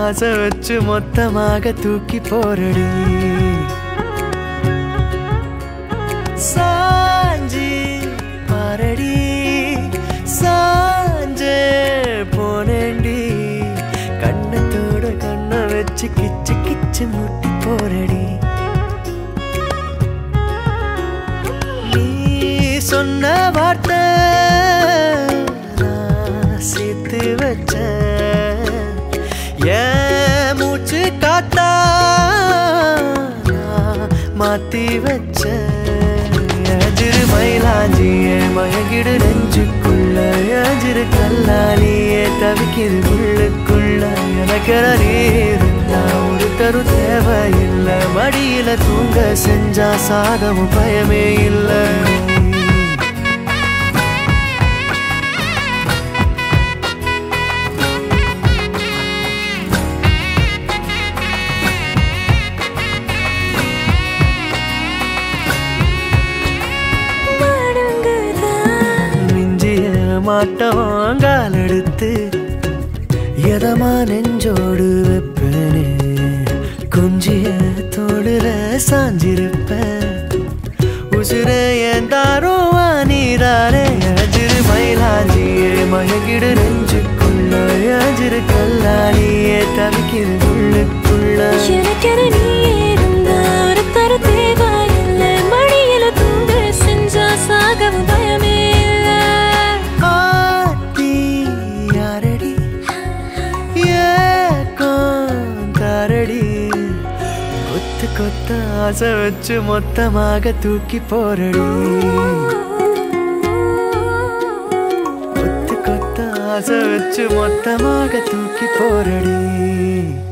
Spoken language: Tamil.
ஆசை வச்சு மொத்தமாக தூக்கி போரடி சாஞ்சி பாரடி சாஞ்சே போனேண்டி கண்ணத்தோட கண்ணை வச்சு கிச்சு கிச்சு முட்டி போரடி நீ சொன்ன வார்த்தை நான் சேர்த்து வச்சேன் என் மூச்சு காத்தா நான் மாத்தி வச்சேன் எஜிரு மயிலாஞ்சியே மயங்கிடு நெஞ்சுக்குள்ள எஜிரு கல்லாலியே தவிக்கிது உள்ளுக்குள்ள எனக்கென நீ இருந்தா ஒரு தரு தேவையில்லை மடியில தூங்க செஞ்சா சாதமும் பயமே இல்லை மடங்குதா மிஞ்சிய மாட்டம் கால் எடுத்து எதமா நெஞ்சோடு வைப்பேனே குஞ்சிய தோடுல சாஞ்சிருப்பேன் உசுர என் தாரோ நீராரே அஜிரு மயிலாஞ்சியே மயங்கிடு நெஞ்சுக்குள்ள அஜிரு கல்லாலியே தவிக்கிது உள்ளுக்குள்ள எனக்கென நீ இருந்தா ஒரு தர தேவையில்லை மடியில தூங்க செஞ்சா சாகவும் பயமே இல்லை ஆத்தி யாரடி ஏக்கம் தாரடி கொத்து கொத்த ஆசை வச்சு மொத்தமாக தூக்கி போரடி கொத்து கொத்த ஆசை வச்சு மொத்தமாக தூக்கி போரடி